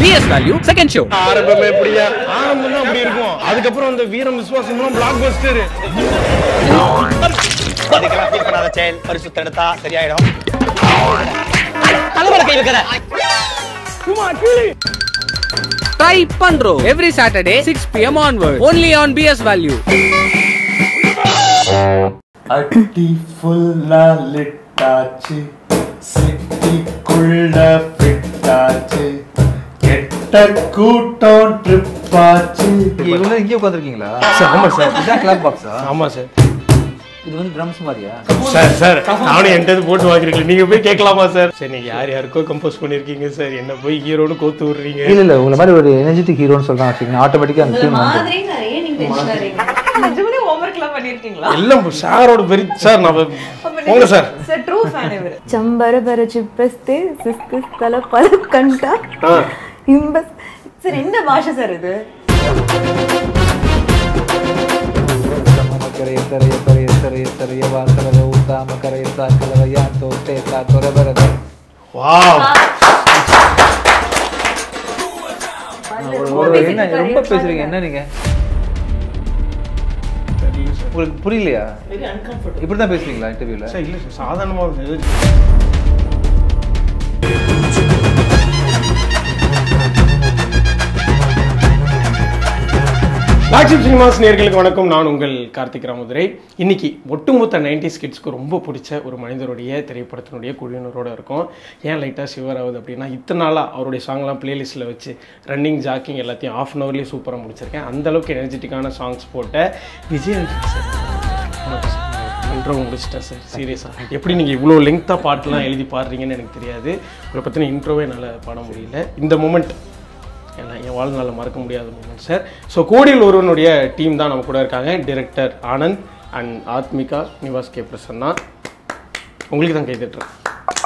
PS value second show ஆரம்பமே எப்படியா ஆரம்பம் தான் அப்படி இருக்கும் அதுக்கப்புறம் அந்த வீரம் விசுவாசம் பிளாக் பஸ்டர் அதுக்கெல்லாம் ஃபீல் பண்ணாத செயல் பரிசுத்த எடுத்தா சரியாயிடும் தலைவர கை வைக்கிற ட்ரை பண்றோம் every Saturday six PM onward only on BS value அடி ஃபுல்லா லிட்டாச்சு சிட்டிக்குள்ள ஃபிட்டாச்சு கெட்ட கூட்டம் ட்ரிப் ஆச்சு இவ்வளவு இங்கே உட்காந்துருக்கீங்களா சார் ஆமா சார் இதான் கிளாப் பாக்ஸா ஆமா சார் இது வந்து ட்ரம்ஸ் மாதிரியா சார் சார் நானும் என்கிட்ட போட்டு வாங்கிருக்கேன் நீங்க போய் கேட்கலாமா சார் சரி நீங்க யார் யாருக்கோ கம்போஸ் பண்ணிருக்கீங்க சார் என்ன போய் ஹீரோன்னு கோத்து விடுறீங்க இல்ல இல்ல உங்களை மாதிரி ஒரு எனர்ஜெட்டிக் ஹீரோன்னு சொல்றாங்க வச்சுக்கோங்க ஆட்டோமேட்டிக்கா அந்த டியூன் வந்து மாதிரி நிறைய நீங்க டென்ஷன் ஆறீங்க நிஜமாலே ஹோம்வொர்க்லாம் பண்ணிருக்கீங்களா எல்லாம் சாரோட பெரிய சார் நான் போங்க சார் சார் ட்ரூ ஃபேன் இவர் ಚಂಬರಬರ ಚಿಪ್ಪಸ್ತೆ ಸಿಸ್ತು ಸ್ಥಳ ಪಲಕ್ಕಂಟ ಹಿಂಬಸ್ சார் என்ன பாஷை சார் இது ಮಕರ ಎತ್ತರ ಎತ್ತರ ಎತ್ತರ ಎತ್ತರ ಯವ ಸರದ ಊತ ಮಕರ ಎತ್ತ ಕಲವ ಯಾಂತೋ ತೇತ ತೊರೆ ಬರದ வாவ் என்ன ரொம்ப பேசுறீங்க என்ன நீங்க உங்களுக்கு புரியலையா இப்படி தான் பேசுவீங்களா இன்டர்வியூல சார் இல்ல சார் சாதாரணமா லாக்ஷிப் சினிமாஸ் நேர்களுக்கு வணக்கம் நான் உங்கள் கார்த்திக் ராமதுரை இன்னைக்கு ஒட்டுமொத்த நைன்டிஸ் கிட்ஸ்க்கு ரொம்ப பிடிச்ச ஒரு மனிதருடைய திரைப்படத்தினுடைய குழுவினரோட இருக்கும் ஏன் லைட்டாக சிவர் ஆகுது அப்படின்னா இத்தனை நாளாக அவருடைய சாங்லாம் பிளேலிஸ்ட்டில் வச்சு ரன்னிங் ஜாக்கிங் எல்லாத்தையும் ஆஃப் அன் ஹவர்லேயே சூப்பராக முடிச்சிருக்கேன் அந்த அளவுக்கு எனர்ஜெட்டிக்கான சாங்ஸ் போட்ட விஜய் சார் இன்ட்ரோ முடிச்சிட்டேன் சார் சீரியஸாக எப்படி நீங்கள் இவ்வளோ லெங்க்த்தாக பாட்டுலாம் எழுதி பாடுறீங்கன்னு எனக்கு தெரியாது உங்களை பற்றின இன்ட்ரோவே என்னால் பாட முடியல இந்த மூமெண்ட் ஏன்னா என் வாழ்நாளில் மறக்க முடியாத மூமெண்ட் சார் ஸோ கோடியில் ஒருவனுடைய டீம் தான் நம்ம கூட இருக்காங்க director Anand and Aathmika Nivas K Prasanna உங்களுக்கு தான் கை தட்டுறேன்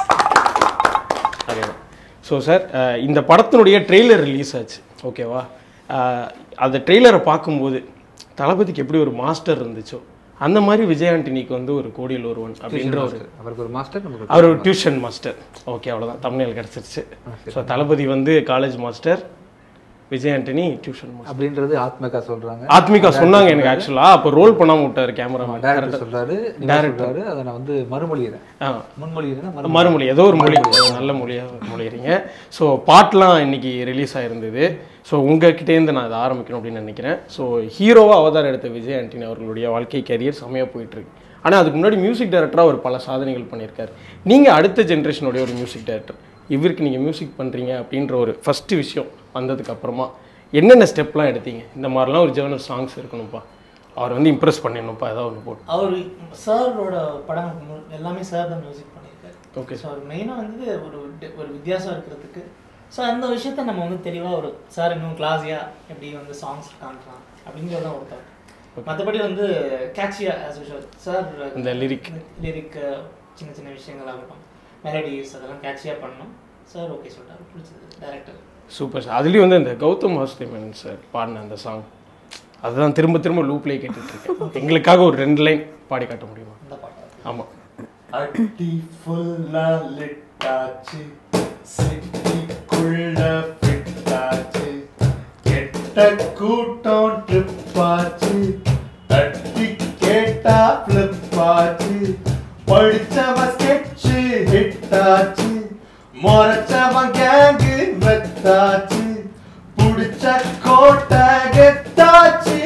அதே தான் ஸோ சார் இந்த படத்தினுடைய ட்ரெய்லர் ரிலீஸ் ஆச்சு ஓகேவா அஹ், அந்த ட்ரெய்லரை பார்க்கும்போது தளபதிக்கு எப்படி ஒரு மாஸ்டர் இருந்துச்சோ அந்த மாதிரி விஜய் ஆண்டனிக்கு வந்து ஒரு கோடியில் ஒருவன் அப்படின்ற ஒரு அவருக்கு ஒரு மாஸ்டர் நமக்கு அவர் ஒரு டியூஷன் மாஸ்டர் ஓகே அவ்வளோதான் தமிழில் கிடச்சிருச்சு ஸோ தளபதி வந்து college master Vijay Antony tuition master அப்படின்றது ஆத்மகா சொல்றாங்க ஆத்மிகா சொன்னாங்க எனக்கு ஆக்சுவலாக அப்போ ரோல் பண்ணாமல் விட்டார் கேமராமேன் டேரக்டர் சொல்றாரு நீங்க சொல்றாரு அதை நான் வந்து மறுமொழிகிறேன் ஆ முன்மொழிகிறேன் மறு மறுமொழி ஏதோ ஒரு மொழி நல்ல மொழியாக மொழிகிறீங்க ஸோ பாட்டெலாம் இன்னைக்கு ரிலீஸ் ஆயிருந்தது ஸோ உங்ககிட்டேருந்து நான் இதை ஆரம்பிக்கணும் அப்படின்னு நினைக்கிறேன் ஸோ ஹீரோவாக அவதாரம் எடுத்த விஜய் ஆண்டனி அவர்களுடைய வாழ்க்கை கேரியர் செம்மையாக போயிட்டுருக்கு ஆனால் அதுக்கு முன்னாடி மியூசிக் டைரக்டராக ஒரு பல சாதனைகள் பண்ணியிருக்காரு நீங்கள் அடுத்த ஜென்ரேஷனுடைய ஒரு மியூசிக் டைரக்டர் இவருக்கு நீங்கள் மியூசிக் பண்ணுறீங்க அப்படின்ற ஒரு ஃபஸ்ட்டு விஷயம் வந்ததுக்கு அப்புறமா என்னென்ன ஸ்டெப்லாம் எடுத்தீங்க இந்த மாதிரிலாம் ஒரு ஜேர்னல் சாங்ஸ் இருக்கணும்ப்பா அவர் வந்து இம்ப்ரெஸ் பண்ணிடணும்ப்பா ஏதாவது ஒன்று போட்டு அவர் சாரோட படம் மு- எல்லாமே சார் தான் மியூசிக் பண்ணியிருக்காரு Okay. ஸோ அவர் மெயினாக வந்து ஒரு டி- ஒரு வித்தியாசம் இருக்கிறதுக்கு ஸோ அந்த விஷயத்த நம்ம வந்து தெளிவாக ஒரு சார் இன்னும் கிளாஸியாக எப்படி வந்து சாங்ஸ் காமிக்கலாம் அப்படிங்கிறது தான் ஒரு thought. மற்றபடி வந்து கேட்சியாக ஆஸ் யூஷுவல் சார் இந்த lyric. லிரிக் சின்ன சின்ன விஷயங்கள் ஆகட்டும் மெலடிஸ் அதெல்லாம் கேட்சியாக பண்ணோம் சார் ஓகே சொல்லிட்டாரு பிடிச்சது டேரக்டர் சூப்பர் சார் அதுலேயும் வந்து இந்த கௌதம் வாசுதேவன் சார் பாடின அந்த சாங் அதுதான் திரும்ப திரும்ப லூப்லேயே கேட்டுட்ருக்கேன் எங்களுக்காக ஒரு ரெண்டு லைன் பாடி காட்ட முடியுமா அந்த பாட்டு ஆமாம் அடி ஃபுல்லா லிட்டாச்சு சிட்டிக்குள்ள ஃபிட்டாச்சு கெட்ட கூட்டம் ட்ரிப் ஆச்சு தட்டி கேட்டா ஃபிளிப் ஆச்சு படிச்சவன் ஸ்கெட்ச் ஹிட் ஆச்சு முறைச்சவன் கேங்கு வெத்தாச்சு புடிச்ச கோட்டை கெத்தாச்சு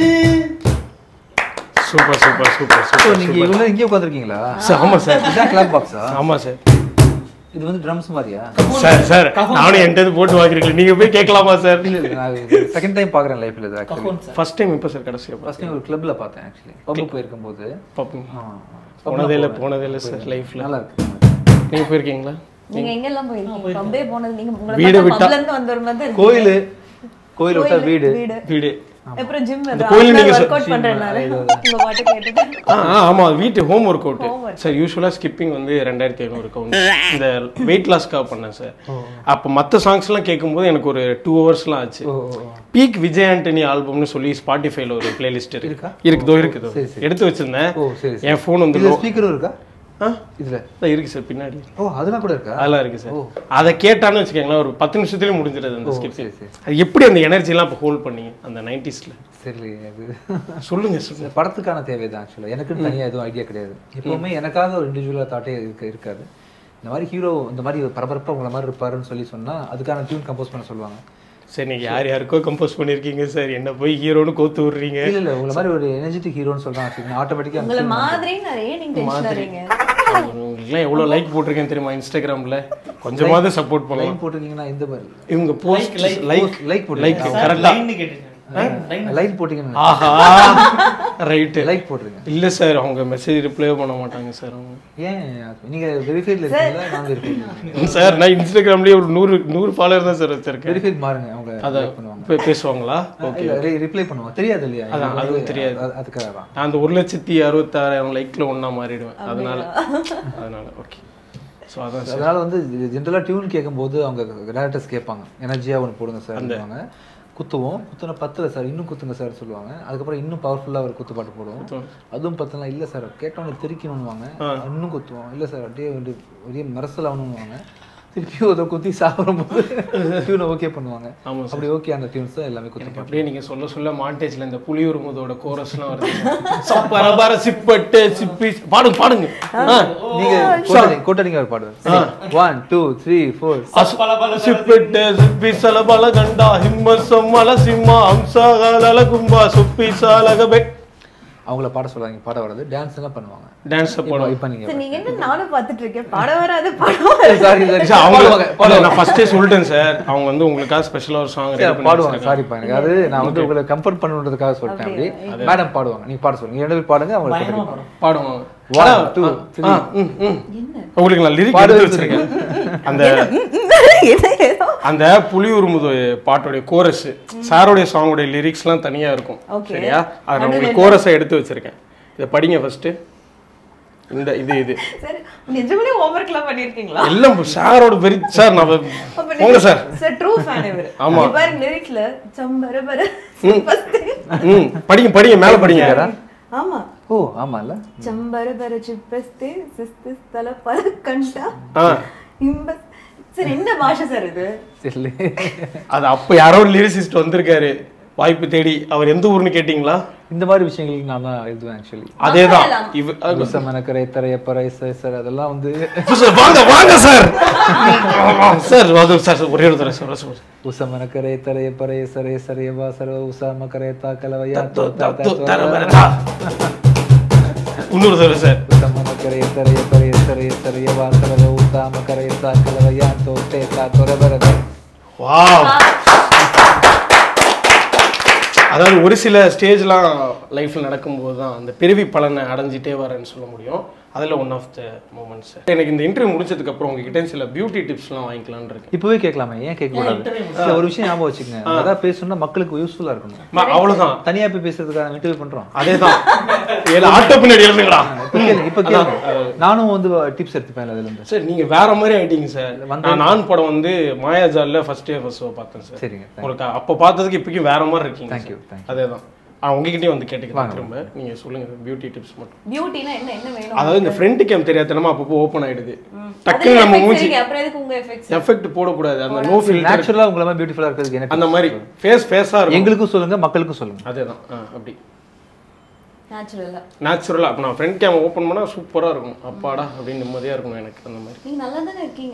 super super super so super நீங்க இவ்வளவு இங்கே உட்காந்துருக்கீங்களா சார் ஆமாம் சார் இதான் கிளாப் பாக்ஸா ஆமாம் சார் இது வந்து ட்ரம்ஸ் மாதிரியா சார் சார் நானும் என்கிட்ட போட்டு வாங்கிருக்கேன் நீங்கள் போய் கேட்கலாமா சார் இல்ல இல்ல நான் செகண்ட் டைம் பார்க்குறேன் லைஃப்ல இது ஆக்சுவலி கஹோன் சார் ஃபர்ஸ்ட் டைம் இப்போ சார் கடைசியாக ஃபர்ஸ்ட் டைம் ஒரு கிளப்ல பார்த்தேன் ஆக்சுவலி பப்பு போயிருக்கும்போது பார்ப்போம் ஆ, போனதே இல்லை போனதே இல்லை சார் லைஃப்பில் நல்லா இருக்கு நீங்கள் போயிருக்கீங்களா நீங்க எங்கெல்லாம் போயிருக்கீங்க பம்பே போனது நீங்க உங்களை வீடு பார்த்தா விட்டா- பப்ல இருந்து வந்த ஒரு மாதிரி இருக்கு. கோயில் கோயில் விட்டா வீடு வீடு வீடு அப்புறம் ஜிம் கோயில் நீங்க ஒர்க் அவுட் சொ- பண்றதுனால உங்க பாட்டு கேட்டுட்டு ஆ ஆ, ஆமா வீட்டு ஹோம் ஒர்க் அவுட் சார் யூஸ்வலாக ஸ்கிப்பிங் வந்து ரெண்டாயிரத்தி ஐநூறு கவுண்ட் இந்த வெயிட் லாஸ்க்காக பண்ணேன் சார் அப்போ மற்ற சாங்ஸ்லாம் கேட்கும்போது எனக்கு ஒரு டூ ஹவர்ஸ்லாம் ஆச்சு பீக் விஜய் ஆண்டனி ஆல்பம்னு சொல்லி ஸ்பாட்டிஃபைல ஒரு பிளேலிஸ்ட் இருக்கு இருக்குதோ இருக்குதோ எடுத்து வச்சிருந்தேன் ஓ சரி சரி என் ஃபோன் வந்து இதுல low- ஸ்பீக்கரும் இருக்கா ஆ இதுல அதான் இருக்கு சார் பின்னாடி ஓ அதெல்லாம் கூட இருக்கா அதெல்லாம் இருக்கு சார் அதை கேட்டான்னு வச்சுக்கோங்களேன் ஒரு பத்து நிமிஷத்துலயே முடிஞ்சிருது அந்த ஓ, ஸ்கிரிப்ட் சரி, சரி. அது எப்படி அந்த எனர்ஜிலாம் இப்போ ஹோல்ட் பண்ணீங்க அந்த நைன்டிஸ்ல சரி அது சொல்லுங்க இந்த சொல்லுங்க படத்துக்கான தேவை தான் ஆக்சுவலாக எனக்குன்னு தனியாக எதுவும் ஐடியா கிடையாது எப்பவுமே எனக்காக ஒரு இண்டிவிஜுவலாக தாட்டே இருக்க இருக்காது இந்த மாதிரி ஹீரோ இந்த மாதிரி பரபரப்பாக உங்களை மாதிரி இருப்பாருன்னு சொல்லி சொன்னால் அதுக்கான டியூன் கம்போஸ் பண்ண சொல்லுவாங்க சரி நீங்க யார் யாருக்கோ கம்போஸ் பண்ணிருக்கீங்க சார் என்ன போய் ஹீரோன்னு கோத்து விடுறீங்க இல்லை இல்லை உங்களை மாதிரி ஒரு எனர்ஜெட்டிக் ஹீரோன்னு சொல்கிறாங்க ஆட்டோமேட்டிக்காக உங்களை மாதிரி நிறைய நீங்க டென்ஷன் ஆறீங்க உங்களுக்குலாம் எவ்வளோ லைக் போட்டிருக்கேன் தெரியுமா இன்ஸ்டாகிராம்ல கொஞ்சமாவது சப்போர்ட் பண்ணலாம் லைன் போட்டிருக்கீங்கன்னா இந்த மாதிரி இவங்க post like like like like போட்டுருங்க கரெக்டா லைன் கேட்டுருக்கேன் லைன் லைன் போட்டிங்கன்னா ஆஹா ரைட்டு லைக் போட்டுருங்க இல்ல சார் அவங்க மெசேஜ் ரிப்ளை பண்ண மாட்டாங்க சார் அவங்க ஏன் நீங்கள் வெரிஃபைடில் இருக்கீங்களா நான் வெரிஃபைட் சார் நான் இன்ஸ்டாகிராம்லயே ஒரு நூறு நூறு ஃபாலோவர் தான் சார் வச்சிருக்கேன் வெரிஃபைட் மாறுங்க அவங்க அத like பண்ணுவாங்க போய் பேசுவாங்களா ஓகே இல்லை ரிப்ளை பண்ணுவாங்க தெரியாது இல்லையா அதான், எனக்கு அதுவும் வந்து தெரியாது. அது- அதுக்காக தான் நான் அந்த ஒரு லட்சத்தி அறுபத்தாறாயிரம் லைக்ல ஒண்ணா மாறிடுவேன் அதனால அதனால ஓகே ஸோ அதான் சார் அதனால வந்து ஜென்ரலாக டியூன் கேட்கும்போது அவங்க டேரக்டர்ஸ் கேட்பாங்க எனர்ஜியாக ஒன்று போடுங்க சார் சொல்லுவாங்க குத்துவோம் குத்துன பத்துல சார் இன்னும் குத்துங்க சார் சொல்லுவாங்க அதுக்கப்புறம் இன்னும் பவர்ஃபுல்லாக ஒரு குத்து பாட்டு போடுவோம் அதுவும் பத்தலாம் இல்லை சார் கேட்டவொன்னே திருக்கணும்னுவாங்க இன்னும் குத்துவோம் இல்லை சார் அப்படியே வந்து ஒரே மரசல் ஆகணும்னுவாங்க திருப்பி ஒரு குத்தி சாப்பிடும்போது டியூனை ஓகே பண்ணுவாங்க ஆமா அப்படி ஓகே அந்த டியூன்ஸ் தான் எல்லாமே குத்து பாட்டு அப்படியே நீங்க சொல்ல சொல்ல மாண்டேஜ்ல இந்த புலியூர் முதோட கோரஸ்லாம் வருது சப்பரபர சிப்பட்டு சிப்பி பாடுங்க பாடுங்க ஆ. நீங்க கோட்டடிங்க கோட்டடிங்க ஒரு பாடுவார் ஒன் டூ த்ரீ ஃபோர் சிப்பிட்டு சிப்பி சலபல கண்டா ஹிம்ம சொம்மல சிம்மா அம்சாகல கும்பா சுப்பி சாலக பெட் அவங்கள பாட சொல்லுவாங்க பாட வராது டான்ஸ் எல்லாம் பண்ணுவாங்க டான்ஸ் போடுவோம் இப்போ நீங்க சரி, நீங்க என்ன நானும் பாத்துட்டு இருக்கேன் படம் வராது படம் வராது. சாரி சாரி சார், அவங்க பாடுவாங்க இல்ல, நான் ஃபர்ஸ்டே சொல்லிட்டேன் சார் அவங்க வந்து உங்களுக்காக ஸ்பெஷலா ஒரு சாங் சரி, பாடுவாங்க சாரிப்பா எனக்கு அது நான் வந்து உங்களை கம்ஃபர்ட் பண்ணணுன்றதுக்காக சொல்லிட்டேன் அப்படி மேடம் பாடுவாங்க நீங்க பாட சொல்லுங்க ரெண்டு பேர் பாடுங்க அவங்க பயங்கரமா பாடுங்க. படம் பாடுவாங்க One, ஆ, two, ஆ, three. ஆ, ம், ம். என்ன உங்களுக்கு நான் லிரிக் பாடு எடுத்து வச்சிருக்கேன். வச்சிருக்கேன் அந்த என்ன ஏதோ அந்த புலியூர் முது பாட்டோடைய கோரஸ் சாரோடைய சாங்கோடைய லிரிக்ஸ்லாம் தனியா இருக்கும் Okay. சரியா அதை நான் உங்களுக்கு கோரஸை எடுத்து வச்சிருக்கேன் இதை படிங்க ஃபர்ஸ்ட் இந்த இது இது சார் நிஜமாலே ஹோம்ஒர்க் எல்லாம் பண்ணிருக்கீங்களா எல்லாம் சாரோட பெரிய சார் நான் போங்க சார் சார் ட்ரூ ஃபேன் இவர் ஆமா. இங்க பாருங்க லிரிக்ஸ்ல சம்பர பர first. ம் படிங்க படிங்க மேல படிங்க ஆமா ஓ ஆமா இல்ல ಚಂಬರ ಬರ ಚಿಪ್ಪಸ್ತೆ ಸಿಸ್ತು ಸ್ಥಳ ಪಲಕಂಠ ஆ ಇಂಬ ಸರ್ என்ன பாஷை சார் இது சரி அது அப்ப யாரோ ஒரு லிரிசிஸ்ட் வந்திருக்காரு வாய்ப்பு தேடி அவர் எந்த ஊர்னு கேட்டிங்களா இந்த மாதிரி விஷயங்களுக்கு நான் தான் எழுதுவேன் ஆக்சுவலி அதேதான் இவ மனக்கரை தரைய பறை சார் அதெல்லாம் வந்து சார், வாங்க வாங்க சார் சார் அது சார் ஒரே ஒரு தடவை சார் சார் உசமனக்கரை தரைய பறை சரே சரையவா சர்வ உசாமக்கரை தாக்கலவையா தோ இன்னொரு தடவை சார் உசமனக்கரை தரைய பறை சரைய சரையவா சர்வ உசாமக்கரை தாக்கலவையா தோ தே தா தொரபரத வாவ் அதாவது ஒரு சில ஸ்டேஜ்லாம் லைஃப்ல நடக்கும்போது தான் அந்த பிறவி பலனை அடைஞ்சிட்டே வரேன்னு சொல்ல முடியும் அதில் ஒன் ஆஃப் த மூமெண்ட்ஸ் எனக்கு இந்த இன்டர்வியூ முடிச்சதுக்கு அப்புறம் உங்ககிட்ட சில பியூட்டி டிப்ஸ்லாம் வாங்கிக்கலாம்னு இருக்கேன் இப்பவே கேட்கலாமே ஏன் கேட்க கூடாது இல்ல, ஒரு விஷயம் ஞாபகம் வச்சுக்கங்க அதான் பேசணும்னா மக்களுக்கு யூஸ்ஃபுல்லா இருக்கணும் ம- அவ்வளவுதான் தனியா போய் பேசுறதுக்காக இன்டர்வியூ பண்றோம் அதேதான் ஏல ஆட்டோ பின்னாடி எழுதுங்களா இப்ப கேளுங்க இப்ப கேளுங்க நானும் வந்து டிப்ஸ் எடுத்துப்பேன் அதுல இருந்து சார் நீங்க வேற மாதிரி ஆயிட்டீங்க சார் நான் நான் படம் வந்து மாயாஜால்ல ஃபர்ஸ்ட் டே ஃபர்ஸ்ட் ஷோ பார்த்தேன் சார் சரிங்க உங்களுக்கு அப்போ பார்த்ததுக்கு இப்போக்கும் வேற மாதிரி இருக்கீங்க Thank you, sir. thank அதேதான் ஆ உங்ககிட்டயும் வந்து கேட்டுக்கிறேன் திரும்ப நீங்க சொல்லுங்க பியூட்டி டிப்ஸ் மட்டும் பியூட்டினா என்ன என்ன வேணும் அதாவது இந்த ஃப்ரண்ட் கேம் தெரியாதனமா அப்பப்போ ஓப்பன் ஆயிடுது அதுல டக்குன்னு நம்ம effects மூஞ்சி இருக்கு, அப்புறம் எதுக்கு உங்க எஃபெக்ட்ஸ் எஃபெக்ட் போடக்கூடாது அந்த நோ ஃபில்டர் நேச்சுரலா உங்களை மாதிரி பியூட்டிஃபுல்லா இருக்கிறதுக்கு என்ன அந்த மாதிரி ஃபேஸ் ஃபேஸா இருக்கும் எங்களுக்கும் சொல்லுங்க மக்களுக்கும் சொல்லுங்க அதேதான் ஆ, அப்படி நேச்சுரலா நேச்சுரலா அப்போ நான் ஃப்ரண்ட் கேம் ஓப்பன் பண்ணா சூப்பரா இருக்கும் அப்பாடா அப்படின்னு நிம்மதியா இருக்கணும் எனக்கு அந்த மாதிரி நீங்க நல்லா தானே இருக்கீங்க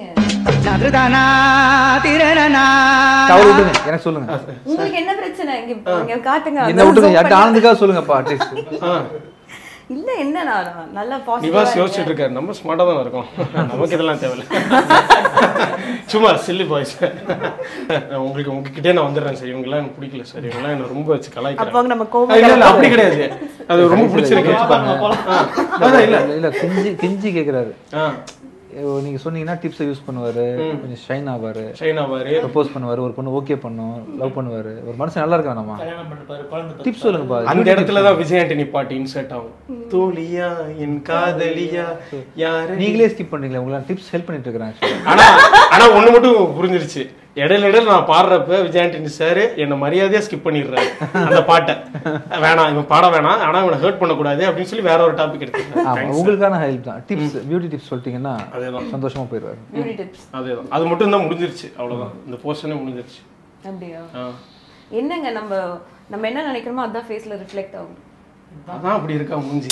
தவறு விட்டுங்க எனக்கு சொல்லுங்க உங்களுக்கு என்ன பிரச்சனை இங்க இங்க காட்டுங்க என்ன அதான் விட்டுங்க zoom யார்ட்ட பண்ணி- ஆனந்துக்காக சொல்லுங்கப்பா அட்லீஸ்ட் ஆ இல்ல என்ன நான் நல்லா நிவாஸ் பாசிட்டிவா யோசிச்சுட்டு இருக்காரு நம்ம ஸ்மார்ட்டா தான் இருக்கோம் நமக்கு இதெல்லாம் தேவையில்ல சும்மா சில்லி பாய்ஸ் உங்களுக்கு உங்ககிட்டே நான் வந்துடுறேன் சார் இவங்கெல்லாம் எனக்கு பிடிக்கல சார் இவங்கெல்லாம் என்ன ரொம்ப வச்சு அப்போ கலாய்க்கிறாங்க நம்ம ஆ, கோவம் இல்ல இல்ல அப்படி கிடையாது அது ரொம்ப பிடிச்சிருக்கு அதான் இல்ல இல்ல இல்ல கிஞ்சி கிஞ்சி கேக்குறாரு ஆ ஓ, நீங்க சொன்னீங்கன்னா டிப்ஸை யூஸ் பண்ணுவாரு கொஞ்சம் ஷைன் ஆவாரு ஷைனா பாரு ப்ரப்போஸ் பண்ணுவாரு ஒரு பொண்ணு ஓகே பண்ணும் லவ் பண்ணுவாரு ஒரு மனுஷன் நல்லா இருக்கா நம்ம கல்யாணம் பண்ணிப்பாரு குழந்தை டிப்ஸ் சொல்லுங்கப்பா அந்த இடத்துல தான் விஜய் ஆண்டனி பாட்டு இன்சர்ட் ஆகும் தோழியா என் காதலியா யாரு நீங்களே ஸ்கிப் பண்றீங்களா உங்களுக்கு டிப்ஸ் ஹெல்ப் பண்ணிட்டு இருக்கிறேன் actually. ஆனா ஆனா ஒண்ணு மட்டும் புரிஞ்சிருச்சு இடையில இடையில நான் பாடுறப்ப விஜய் ஆண்டனி சார் என்னை மரியாதையா ஸ்கிப் பண்ணிடுறாரு அந்த பாட்டை வேணாம் இவன் பாட வேணாம் ஆனா இவனை ஹர்ட் பண்ணக்கூடாது அப்படின்னு சொல்லி வேற ஒரு டாபிக் ஆமா எடுத்துக்கிறேன் உங்களுக்கான ஹெல்ப் தான் டிப்ஸ் பியூட்டி டிப்ஸ் சொல்லிட்டீங்கன்னா அதேதான். சந்தோஷமா போயிடுவாரு பியூட்டி டிப்ஸ் அதேதான் அது மட்டும் தான் முடிஞ்சிருச்சு அவ்வளவுதான் இந்த போர்ஷனே முடிஞ்சிருச்சு அப்படியா ஆ. என்னங்க நம்ம நம்ம என்ன நினைக்கிறோமோ அதான் ஃபேஸ்ல ரிஃப்ளெக்ட் ஆகும் அதான் அப்படி இருக்கா மூஞ்சி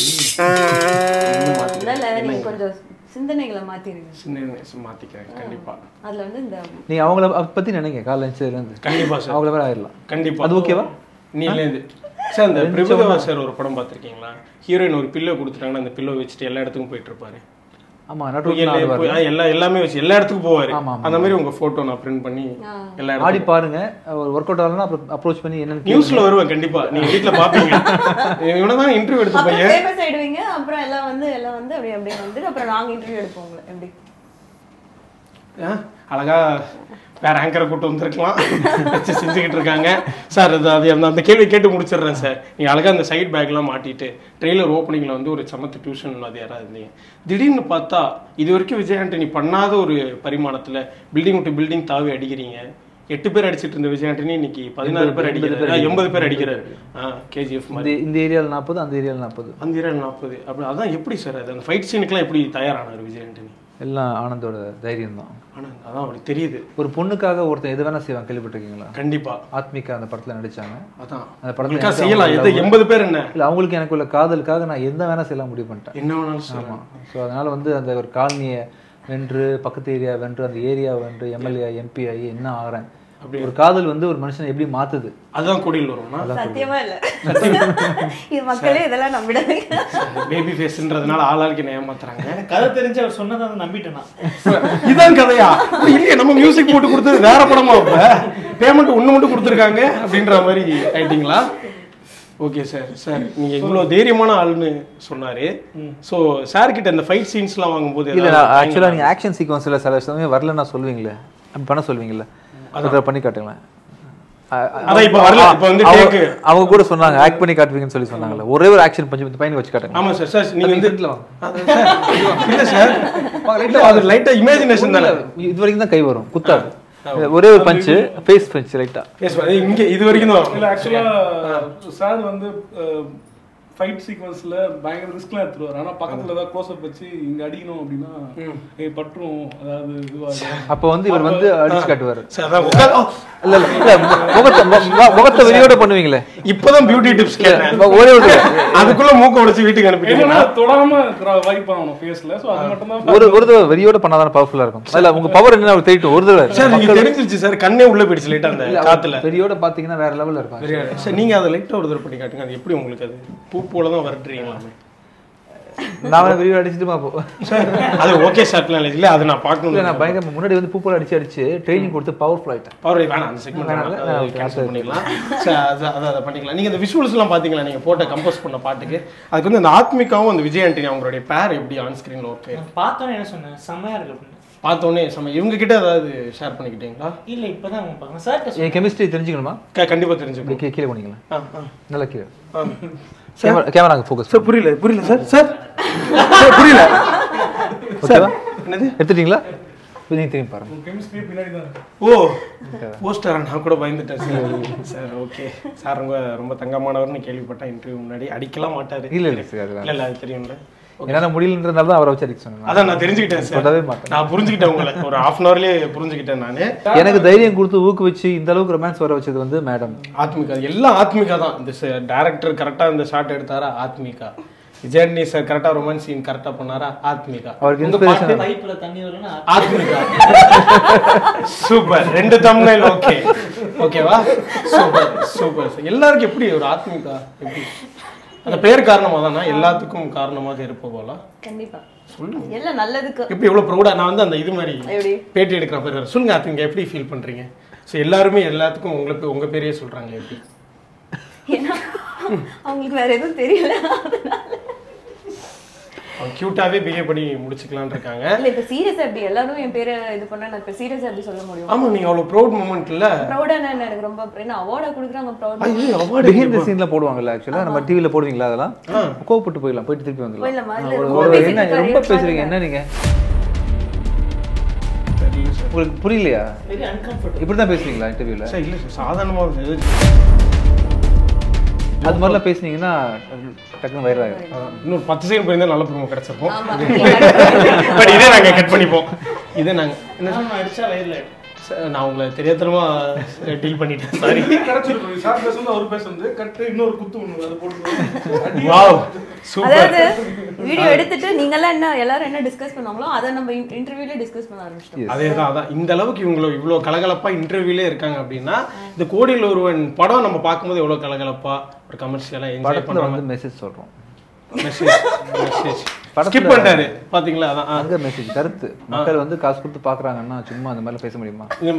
அதனால நீங்க கொஞ்சம் சிந்தனைகளை மாத்திருங்க சின்ன வயசு மாத்திக்கிறேன் கண்டிப்பா அதுல வந்து இந்த நீங்க அவங்கள அத பத்தி நினைங்க காலைல எழுந்ததுல இருந்து கண்டிப்பா சார் அவங்கள வேற ஆயிடலாம் கண்டிப்பா அது ஓகேவா நீலேந்து சார் இந்த பிரபுதேவா சார் ஒரு படம் பார்த்திருக்கீங்களா ஹீரோயின் ஒரு பில்லோ கொடுத்துட்டாங்கன்னா அந்த பில்லோ வச்சுட்டு எல்லா இடத்துக்கும் போயிட்டு இருப்பாரு ஆமா புயல்ல நட்டு போய், ஆ, எல்லா எல்லாமே வச்சு எல்லா இடத்துக்கும் போவாரு ஆமா, ஆமா. அந்த மாதிரி உங்க போட்டோ நான் பிரிண்ட் பண்ணி எல்லா ஆடி இடத்துக்கும் பாருங்க ஒர்க் அவுட் ஆகலன்னா அப்புறம் அப்ரோச் பண்ணி என்னன்னு நியூஸ்ல வருவேன் கண்டிப்பா நீங்க வீட்ல பாப்பீங்க இவனை தான் இன்டர்வியூ எடுத்த அப்புறம் பையன் ஃபேமஸ் ஆயிடுவீங்க அப்புறம் எல்லாம் வந்து எல்லாம் வந்து அப்படியே அப்படியே வந்து அப்புறம் நாங்க இன்டர்வியூ எடுப்போம் உங்களை எப்படி ஆ, அழகா வேற ஆங்கரை கூட்டு வந்திருக்கலாம் வச்சு செஞ்சுக்கிட்டு இருக்காங்க சார் அது அது அந்த அந்த கேள்வி கேட்டு முடிச்சிடுறேன் சார் நீங்க அழகா அந்த சைட் பேக்லாம் மாட்டிட்டு ட்ரெய்லர் ஓப்பனிங்ல வந்து ஒரு சமத்து டியூஷன் அது யாராவது இருந்தீங்க திடீர்னு பார்த்தா இது வரைக்கும் விஜய் ஆண்டனி பண்ணாத ஒரு பரிமாணத்துல பில்டிங் விட்டு பில்டிங் தாவி அடிக்கிறீங்க எட்டு பேர் அடிச்சிட்டு இருந்த விஜய் ஆண்டனி இன்னைக்கு பதினாறு பேர் அடிக்கிறாரு எண்பது பேர் அடிக்கிறாரு கேஜிஎஃப் இந்த மாதிரி இந்த ஏரியாவில் நாற்பது அந்த ஏரியாவில் நாற்பது அந்த ஏரியா நாற்பது அப்படி அதான் எப்படி சார் அது அந்த ஃபைட் சீனுக்குலாம் எப்படி தயாரானார் விஜய் ஆண்டனி எல்லாம் ஆனந்தோட தைரியம் தான் ஆனா அதான் அவருக்கு தெரியுது ஒரு பொண்ணுக்காக ஒருத்தன் எது வேணா செய்வான் கேள்விப்பட்டிருக்கீங்களா கண்டிப்பா ஆத்மிகா அந்த படத்துல நடிச்சாங்க அதான் அந்த படத்துல உங்களுக்கா எனக்கு செய்யலாம் அவங்க எது எண்பது பேர் என்ன இல்ல அவங்களுக்கு எனக்கு உள்ள காதலுக்காக நான் எந்த வேணா செய்யலாம் முடிவு பண்ணிட்டேன் என்ன வேணாலும் ஆமா செய்யலாம் ஸோ அதனால வந்து அந்த ஒரு காலனியை வென்று பக்கத்து ஏரியா வென்று அந்த ஏரியா வென்று எம்எல்ஏ எம்பி ஆகி என்ன ஆகிறேன் ஒரு காதல் வந்து ஒரு மனுஷனை எப்படி மாத்துது அதுதான் கொடியில் வரும்னா சத்தியமா இல்ல இது மக்களே இதெல்லாம் நம்பிடாதீங்க பேபி ஃபேஸ்ன்றதுனால ஆளாளுக்கு என்ன ஏமாத்துறாங்க கதை தெரிஞ்சு அவர் சொன்னதை வந்து நம்பிட்டேன் நான் இதான் கதையா அப்ப இல்லையே நம்ம மியூசிக் போட்டு கொடுத்தது வேற படமா இப்ப பேமெண்ட் ஒண்ணு மட்டும் கொடுத்துருக்காங்க அப்படின்ற மாதிரி ஆயிட்டீங்களா ஓகே சார் சார் நீங்க இவ்வளவு தைரியமான ஆள்னு சொன்னாரு சோ சார் கிட்ட இந்த ஃபைட் சீன்ஸ்லாம் வாங்கும்போது இல்ல ஏதாவது ஆக்சுவலா நீங்க ஆக்ஷன் சீக்வன்ஸ்ல சில சமயம் வரலன்னா சொல்லுவீங்களே அப்படி பண்ண சொல்லுவீங்கல்ல அதை பண்ணி காட்டுங்களேன் அ- அ- அதான் இப்ப வரல, இப்ப வந்து அவங்க- take. அவங்க கூட சொன்னாங்க ஆக்ட் பண்ணி காட்டுவீங்கன்னு சொல்லி சொன்னாங்கல்ல ஒரே ஒரு ஆக்ஷன் பஞ்சு இந்த பையனை வச்சு காட்டுங்க ஆமா சார் சார் நீங்க வந்து ஃப்ரண்ட்ல வாங்க அது சார், இல்ல சார் இல்ல, அது லைட்டா இமேஜினேஷன் தானே இது வரைக்கும் தான் கை வரும் குத்தாது ஒரே ஒரு பஞ்சு ஃபேஸ் பஞ்ச் லைட்டா Yes, sir. இங்க இது வரைக்கும் தான் வரும் இல்ல ஆக்சுவலா சார் வந்து ஃபைட் சீக்வன்ஸ்ல பயங்கர ரிஸ்க்லாம் எடுத்துருவாரு ஆனா பக்கத்துல ஏதாவது க்ளோஸ் அப் வச்சு இங்க அடிக்கணும் அப்படின்னா ஏய் பற்றும் அதாவது இதுவாகும் அப்ப வந்து இவர் வந்து அடிச்சு காட்டுவாரு சார் அதான் உட்கார்- ஓ, இல்ல இல்ல இல்ல முகத்தை மு- முகத்தை வெறியோட பண்ணுவீங்களே இப்பதான் பியூட்டி டிப்ஸ் கேட்டேன் ஒரே ஒரு அதுக்குள்ள மூக்க உடைச்சு வீட்டுக்கு என்னன்னா அனுப்பிட்டீங்கன்னா தொடாம வைப் ஆகணும் ஃபேஸ்ல சோ அது மட்டும் தான் ஒரு ஒரு தடவை வெறியோட பண்ணாதானே பவர்ஃபுல்லா இருக்கும் இல்ல உங்க பவர் என்ன அவர் தெரியும் ஒரு தடவை சார் நீங்க தெரிஞ்சிருச்சு சார் கண்ணே உள்ள போயிடுச்சு லைட்டா அந்த காத்துல வெறியோட பாத்தீங்கன்னா வேற லெவல்ல இருக்கும் சரியா? சார் நீங்க அதை லைட்டா ஒரு தடவை பண்ணி காட்டுங்க அது எப்படி உங்களுக்கு அது பூ போல தான் வரட்டுறீங்களாமே நான் வேணா வெறியோட அடிச்சுட்டுமா போ சார் அது ஓகே ஷாட்லாம் இல்லை இல்ல அது நான் இல்ல பார்க்கணும் நான் பயங்கர முன்னாடி வந்து பூ போல அடிச்சு அடிச்சு ட்ரைனிங் கொடுத்து பவர்ஃபுல் ஆயிட்டேன் பவர் வேணாம் அந்த செக்மெண்ட் வேணாம்ல? வேணாம் okay, கேன்சல் அடுத்தது. பண்ணிக்கலாம் சார் அது அதை அதை பண்ணிக்கலாம் நீங்க இந்த விஷுவல்ஸ் எல்லாம் பாத்தீங்களா நீங்க போட்ட கம்போஸ் பண்ண பாட்டுக்கு அதுக்கு வந்து அந்த ஆத்மிகாவும் அந்த விஜய் ஆண்டனி அவங்களுடைய பேர் எப்படி ஆன் ஸ்கிரீன்ல ஒர்க் ஆயிருக்கு நான் பார்த்தோன்னே என்ன சொன்னேன் செம்மையா இருக்கு அப்படின்னு பார்த்தோன்னே சம இவங்க கிட்ட ஏதாவது ஷேர் பண்ணிக்கிட்டீங்களா இல்ல இப்பதான் அவங்க பார்க்கணும் சார் என் கெமிஸ்ட்ரி தெரிஞ்சுக்கணுமா க- கண்டிப்பா இப்படி தெரிஞ்சுக்கணும் கீழே கீழே பண்ணிக்கலாம் ஆ, ஆ. நல்லா கீழே ஆ. கேமரா கேமரா ஃபோக்கஸ் சார் புரியல புரியல சார் சார் சார், புரியல ஓகேவா என்னது எடுத்துட்டீங்களா இப்ப நீங்க திரும்பி பாருங்க கெமிஸ்ட்ரி பின்னாடி தான் இருக்கு. ஓ போஸ்டர் நான் கூட பயந்துட்டேன் சார் சார் ஓகே சார் ரொம்ப ரொம்ப தங்கமானவர்னு கேள்விப்பட்டேன் இன்டர்வியூ முன்னாடி அடிக்கலாம் மாட்டாரு இல்ல இல்ல சார் இல்ல அதெல்லாம் இல்ல அது தெரியும்ல என்னால முடியலன்றதுனால தான் அவரை வச்சு அடிக்க சொன்னேன் அதான் நான் தெரிஞ்சுக்கிட்டேன் சார் சொல்லவே மாட்டேன் நான் புரிஞ்சுக்கிட்டேன் உங்களை ஒரு ஹாஃப் அன் ஹவர்லயே புரிஞ்சுக்கிட்டேன் நானு எனக்கு தைரியம் கொடுத்து ஊக்குவிச்சு இந்த அளவுக்கு ரொமான்ஸ் வர வச்சது வந்து மேடம் ஆத்மிகா எல்லாம் ஆத்மிகா தான் இந்த டேரக்டர் கரெக்டா இந்த ஷாட் எடுத்தாரா ஆத்மிகா விஜயனி சார் கரெக்டா ரொமான்ஸ் சீன் கரெக்டா பண்ணாரா ஆத்மிகா அவருக்கு உங்க inspiration பாட்டு பைப்ல தண்ணி வரும்னா ஆத்மிகா சூப்பர் ரெண்டு தம்னைல் ஓகே ஓகேவா சூப்பர் சூப்பர் எல்லாருக்கும் எப்படி ஒரு ஆத்மிகா எப்படி அந்த பேர் காரணமா தானா எல்லாத்துக்கும் காரணமாக இருப்ப கண்டிப்பா எல்லாம் நல்லதுக்கு எப்படி எவ்வளவு ப்ரௌடா நான் வந்து அந்த இது மாதிரி எப்படி பேட்டி எடுக்கிற பேர் வேற. சொல்லுங்க ஆத்மிகா எப்படி ஃபீல் பண்றீங்க ஸோ எல்லாருமே எல்லாத்துக்கும் உங்களை பே- உங்க பேரையே சொல்றாங்க எப்படி ஏன்னா அவங்களுக்கு வேற எதுவும் தெரியல அதனால அவங்க கியூட்டாவே பிஹேவ் பண்ணி முடிச்சுக்கலாம்னு இருக்காங்க இல்ல இப்ப சீரியஸா எப்படி எல்லாரும் என் பேரை இது பண்ணா நான் இப்ப சீரியஸா எப்படி சொல்ல முடியும் ஆமா நீங்க அவ்வளவு ப்ரௌட் மூமெண்ட் இல்ல ப்ரௌடான எனக்கு ரொம்ப என்ன அவார்டா குடுக்குறாங்க ப்ரௌட் ஐயோ அவார்டு பிஹைண்ட் த சீன்ல போடுவாங்கல்ல ஆக்சுவலா நம்ம டிவில போடுவீங்களா அதெல்லாம் கோவப்பட்டு போயிடலாம் போயிட்டு திருப்பி வந்துடலாம் போயிடலாமா? இல்ல, ஒரு- ரொம்ப ஒரு- பேசிட்டு என்ன இருக்காரு, ரொம்ப பாருங்க. பேசுறீங்க என்ன நீங்க உங்களுக்கு புரியலையா வெரி அன்கம்ஃபர்டபுள் இப்படி தான் பேசுவீங்களா இன்டர்வியூல சார் இல்லை சார் சாதாரணமாக அது மாதிரிலாம் பேசுனீங்கன்னா டக்குன்னு வைரல் ஆகிடும் இன்னொரு பத்து செகண்ட் போயிருந்தா நல்ல ப்ரோமோ கிடச்சிருப்போம் பட் இதே நாங்கள் கட் பண்ணிப்போம் இதே நாங்கள் அடிச்சா வயரில் சார் நான் உங்களை தெரியாதனமா டீல் பண்ணிட்டேன் சாரி கிடைச்சிருக்கும் சார் பேசுறது அவர் பேசுறது கட்டு இன்னொரு குத்து ஒண்ணு அதை போட்டு வாவ் சூப்பர் அதாவது வீடியோ எடுத்துட்டு நீங்கெல்லாம் என்ன எல்லாரும் என்ன டிஸ்கஸ் பண்ணாங்களோ அதை நம்ம இன்டர்வியூல டிஸ்கஸ் பண்ண ஆரம்பிச்சிட்டோம் அதே தான் அதான் இந்த அளவுக்கு இவங்க இவ்வளோ கலகலப்பா இன்டர்வியூலே இருக்காங்க அப்படின்னா இந்த கோடியில் ஒருவன் படம் நம்ம பார்க்கும்போது எவ்வளோ கலகலப்பா ஒரு கமர்ஷியலாக என்ஜாய் படத்துல பண்ணுவாங்க வந்து மெசேஜ் சொல்றோம் மெசேஜ் மெசேஜ் படத்துல- ஸ்கிப் பண்ணிட்டாரு பாத்தீங்களா அதான் ஆ. அங்க மெசேஜ் கருத்து மக்கள் வந்து காசு கொடுத்து பாக்குறாங்கன்னா சும்மா அந்த மாதிரிலாம் பேச முடியுமா இது-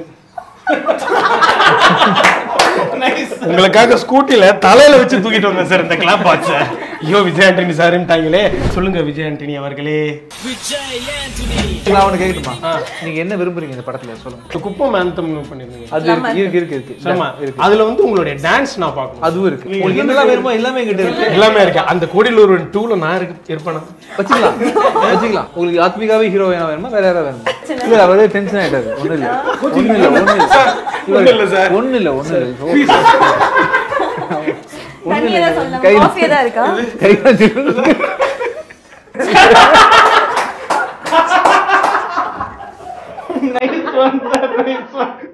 உங்களுக்காக ஸ்கூட்டில தலையில வச்சு தூக்கிட்டு வந்தேன் சார் இந்த கிளாப் பாக்ஸ ஐயோ விஜய் ஆண்டனி சாருன்ட்டாங்களே சொல்லுங்க விஜய் ஆண்டனி அவர்களே நான் அவனை கேட்கட்டுமா நீங்க என்ன விரும்புறீங்க இந்த படத்துல சொல்லுங்க இந்த குப்பம் ஆந்தம் பண்ணிருந்தீங்க அது இருக்கு இருக்கு இருக்கு இருக்கு சரிம்மா இருக்கு அதுல வந்து உங்களுடைய டான்ஸ் நான் பார்க்கணும் அதுவும் இருக்கு உங்களுக்கு என்னெல்லாம் வேணுமோ எல்லாமே எங்கிட்ட இருக்கு எல்லாமே இருக்கு அந்த கோடியில் ஒரு டூல நான் இருக்கு இருப்பேனா வச்சுக்கலாம் வச்சுக்கலாம் உங்களுக்கு ஆத்மிகாவே ஹீரோ வேணும் வேணுமா வேற யாராவது வேணுமா இல்ல அவரே டென்ஷன் ஆயிட்டாரு ஒண்ணு இல்ல ஒண்ணு இல்ல ஒண்ணு இல்ல ஒண்ணும் இல்ல சார் ஒண்ணு இல்ல ஒண்ணு இல்ல தண்ணி ஏதாவது சொல்லலாம் கை- காஃபி ஏதாவது இருக்கா கை வச்சிருக்கு. Nice one sir nice one